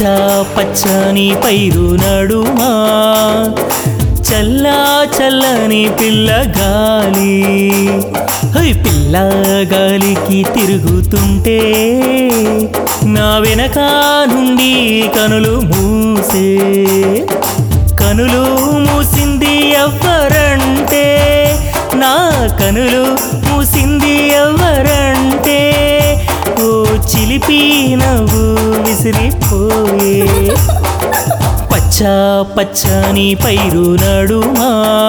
పచ్చని పైరు నడుమా చల్లా చల్లని పిల్ల గాలి హై పిల్ల గాలికి తిరుగుతుంటే నా వెనక నుండి కనులు మూసే కనులు మూసింది ఎవ్వరంటే నా కనులు మూసింది ఎవ్వరంటే ఓ చిలిపి నవ్వు విసిరిపోయే పచ్చ పచ్చని పైరు నడుమా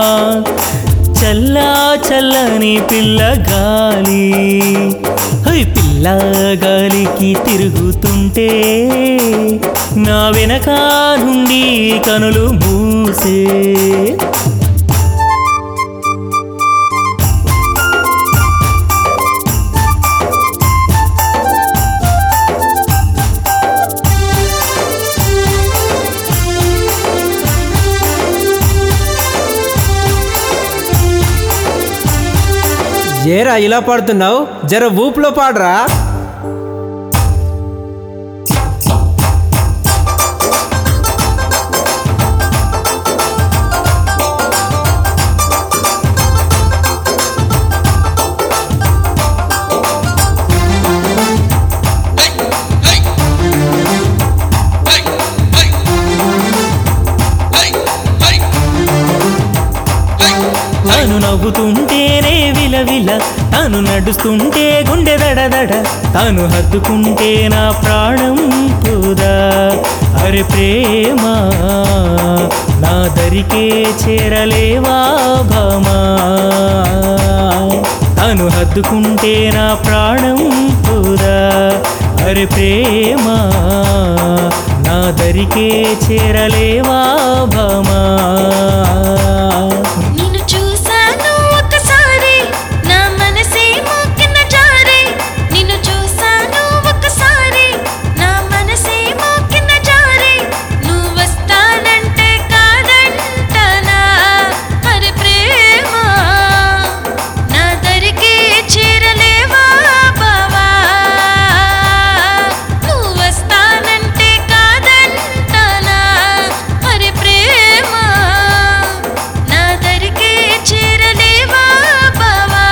చల్లా చల్లని పిల్ల గాలి హై పిల్ల గాలికి తిరుగుతుంటే నా వెనక నుండి కనులు మూసే ఏరా ఇలా పాడుతున్నావు జర ఊపులో పాడరా తాను నవ్వుతుంటేనే విలవిల తాను నడుస్తుంటే గుండె దడదడ తాను హత్తుకుంటే నా ప్రాణం పోదా అరే ప్రేమ నా దరికే చేరలేవా భామా తాను హద్దుకుంటే నా ప్రాణం పోదా అరే ప్రేమ నా దరికే చేరలేవా భామా నిన్ను చూశాను ఒకసారి నా మనసే మోకిన జారే నిన్ను చూశాను ఒకసారి నా మనసే మోకిన జారే నువ్వు వస్తానంటే కాదంటనా మరి ప్రేమ నా దరికి చేరలేవా బావా నువ్వు వస్తానంటే కాదంటనా మరి ప్రేమ నా దరికి చేరలేవా బావా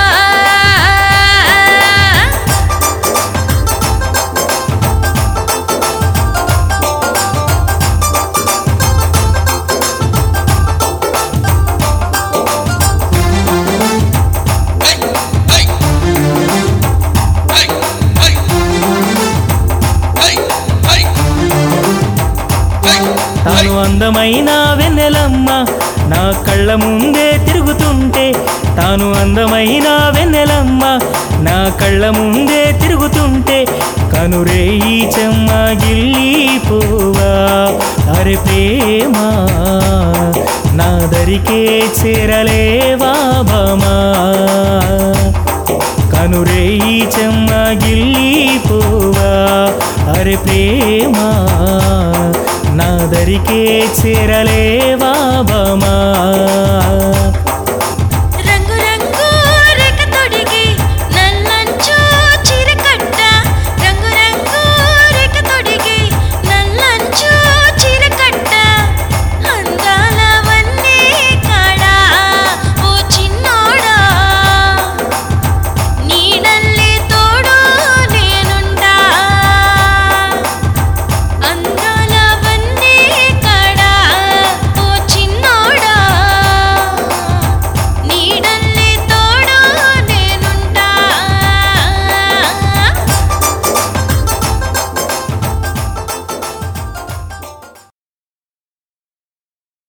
తాను అందమైన వెన్నెలమ్మ నా కళ్ళ ముందే తిరుగుతుంటే తాను అందమైన వెన్నెలమ్మ నా కళ్ళ ముందే తిరుగుతుంటే కనురేయి చెమ్మ గిల్లిపోవా అరే ప్రేమ నా దరికే చేరలేవా బామా కనురేయి చెమ్మ గిల్లిపోవా అరే ప్రేమ నా దరికే చేరలేవా బామా